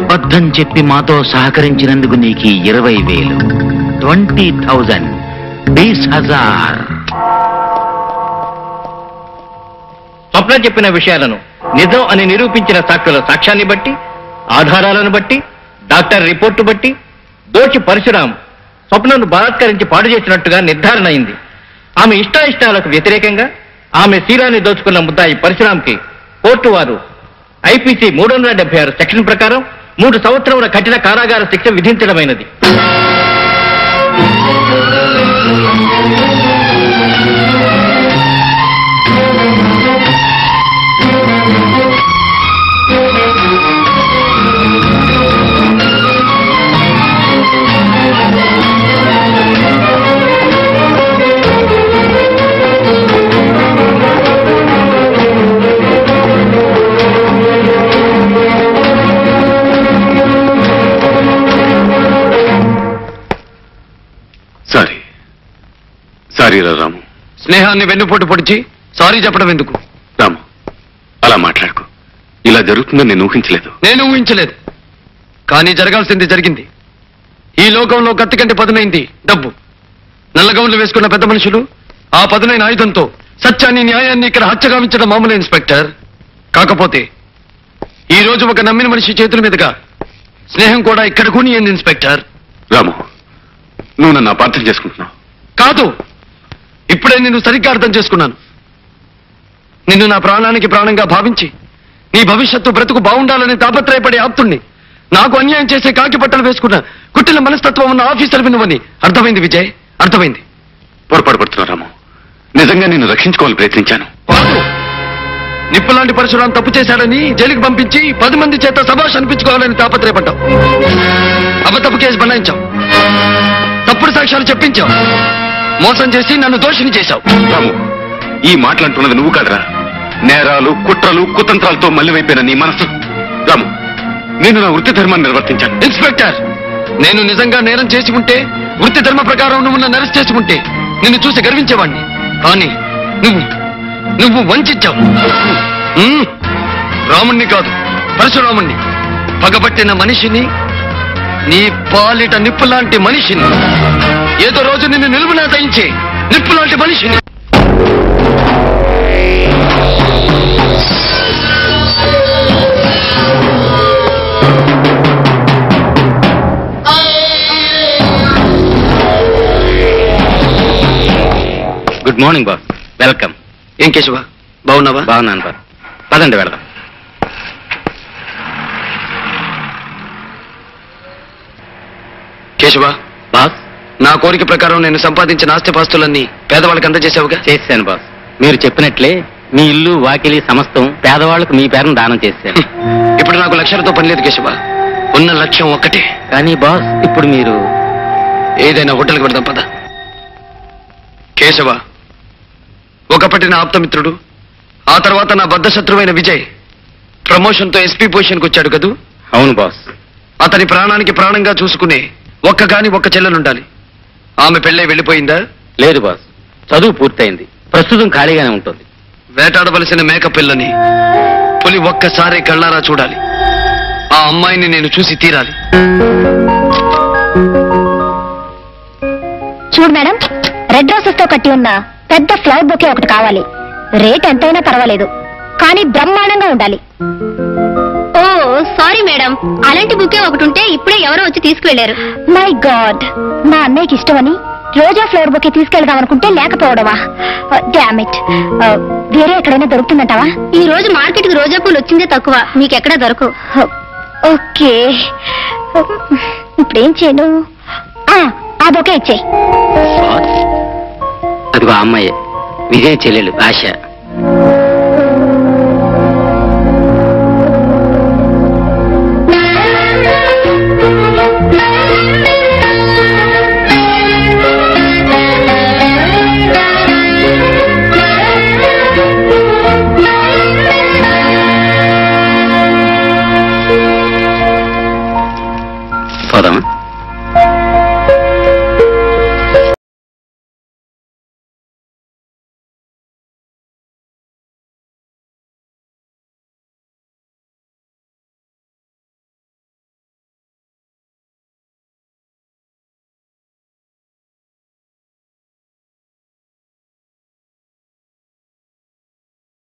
అబద్ధం చెప్పి మాతో సహకరించినందుకు నీకు ఈ ఇరవై వేలు ట్వంటీ థౌజండ్ బీస్ హజార్ స్వప్న చెప్పిన విషయాలను నిజం అని నిరూపించిన సాక్షుల సాక్ష్యాన్ని బట్టి ఆధారాలను బట్టి డాక్టర్ రిపోర్టు బట్టి దోషి పరశురాం స్వప్నను బలాత్కరించి పాడు చేసినట్టుగా నిర్ధారణ అయింది ఆమె ఇష్టాయిష్టాలకు వ్యతిరేకంగా ఆమె శీలాన్ని దోచుకున్న ముద్దాయి పరశురాంకి కోర్టు వారు ఐపీసీ మూడు వందల డెబ్బై ఆరు సెక్షన్ ప్రకారం మూడు సంవత్సరముల కఠిన కారాగార శిక్ష విధించడమైనది సారీ సారీ రా రాము స్నేహాన్ని వెన్నుపోటు పొడిచి సారీ చెప్పడం ఎందుకు రాము అలా మాట్లాడుకో ఇలా జరుగుతుందని నేను ఊహించలేదు నేను ఊహించలేదు కానీ జరగాల్సింది జరిగింది ఈ లోకంలో కత్తి కంటే పదునైంది డబ్బు నల్లగౌన్లు వేసుకున్న పెద్ద మనుషులు ఆ పదునైన ఆయుధంతో సత్యాన్ని న్యాయాన్ని ఇక్కడ హత్యగావించడం మామూలు ఇన్స్పెక్టర్ కాకపోతే ఈ రోజు ఒక నమ్మిన మనిషి చేతుల మీదుగా స్నేహం కూడా ఇక్కడ కూనియంది ఇన్స్పెక్టర్ రాము నువ్వు నన్ను అపార్థం చేసుకుంటున్నావు కాదు ఇప్పుడే నిన్ను సరిగ్గా అర్థం చేసుకున్నాను నిన్ను నా ప్రాణానికి ప్రాణంగా భావించి నీ భవిష్యత్తు బ్రతుకు బాగుండాలని తాపత్రయపడే ఆప్తుణ్ణి నాకు అన్యాయం చేసే కాకి బట్టలు వేసుకున్న కుట్టిన మనస్తత్వం ఉన్న ఆఫీసర్ వినువని అర్థమైంది విజయ్ అర్థమైంది పొరపాటు పడుతున్నావు రాము నిజంగా నిన్ను రక్షించుకోవాలని ప్రయత్నించాను కాదు నిప్పులాంటి పరశురాం తప్పు చేశాడని జైలుకి పంపించి పది మంది చేత సభాష్ అనిపించుకోవాలని తాపత్రయపడ్డావు అబద్ధపు కేసు బనాయించావు తప్పుడు సాక్ష్యాలు చెప్పించావు మోసం చేసి నన్ను దోషిని చేశావు రాము ఈ మాటలంటున్నది నువ్వు కాదురా నేరాలు కుట్రలు కుతంత్రాలతో మళ్ళీవైపోయిన నీ మనసు రాము నేను నా వృత్తి ధర్మాన్ని నిర్వర్తించాను ఇన్స్పెక్టర్ నేను నిజంగా నేరం చేసి ఉంటే వృత్తి ధర్మ ప్రకారం నువ్వు నన్ను అరెస్ట్ చేసి ఉంటే నిన్ను చూసి గర్వించేవాణ్ణి కానీ నువ్వు నువ్వు వంచావు రాముణ్ణి కాదు పరశురాముణ్ణి పగబట్టిన మనిషిని నీ పాలిట నిప్పులాంటి మనిషిని ఏదో రోజు నిన్ను నిలువునా దయించే నిప్పులాంటి మనిషిని గుడ్ మార్నింగ్ బాస్ వెల్కమ్ ఏం కేశవ బాగున్నావా బాగున్నాను బాస్ పదండి వెళదాం కేశవ బాస్ నా కోరిక ప్రకారం నేను సంపాదించిన ఆస్తిపాస్తులన్నీ పేదవాళ్ళకి అందజేశావుగా చేశాను బాస్ మీరు చెప్పినట్లే మీ ఇల్లు వాకిలి సమస్తం పేదవాళ్లకు మీ పేరును దానం చేశాను ఇప్పుడు నాకు లక్ష్యాలతో పని లేదు కేశవ ఉన్న లక్ష్యం ఒక్కటే కానీ బాస్ ఇప్పుడు మీరు ఏదైనా హోటల్కి పెడదాం పద కేశవ ఒకప్పటి నా ఆప్తమిత్రుడు ఆ తర్వాత నా బద్ధశత్రువైన విజయ్ ప్రమోషన్తో ఎస్పీ పొజిషన్కి వచ్చాడు కదూ అవును బాస్ అతని ప్రాణానికి ప్రాణంగా చూసుకునే ఒక్క కాని ఒక్క చెల్లెలుండాలి ఆమె పెళ్ళై వెళ్ళిపోయిందా లేదు బాస్ చదువు పూర్తయింది ప్రస్తుతం ఖాళీగానే ఉంటుంది వేటాడవలసిన మేక పిల్లని పులి ఒక్కసారి కళ్ళారా చూడాలి ఆ అమ్మాయిని నేను చూసి తీరాలి చూడు మేడం రెడ్ రోసెస్ తో కట్టి ఉన్న పెద్ద ఫ్లవర్ బొకే ఒకటి కావాలి రేట్ ఎంతైనా పర్వాలేదు కానీ బ్రహ్మాండంగా ఉండాలి ఓ సారీ మేడం అలాంటి బుకే ఒకటి ఉంటే ఇప్పుడే ఎవరో వచ్చి తీసుకువెళ్లారు మై గాడ్ మా అన్నయ్యకి ఇష్టమని రోజా ఫ్లవర్ బొకే తీసుకెళ్దాం అనుకుంటే లేకపోవడమా డామిట్ వేరే ఎక్కడైనా దొరుకుతుందంటావా ఈ రోజు మార్కెట్ కి రోజా పూలు వచ్చిందే తక్కువ మీకెక్కడా దొరకవు ఓకే ఇప్పుడేం చేయను ఆ, ఆ బొకే ఇచ్చేయి బాస్ అదిగో ఆ అమ్మాయి విజయ్ చెల్లెలు ఆశ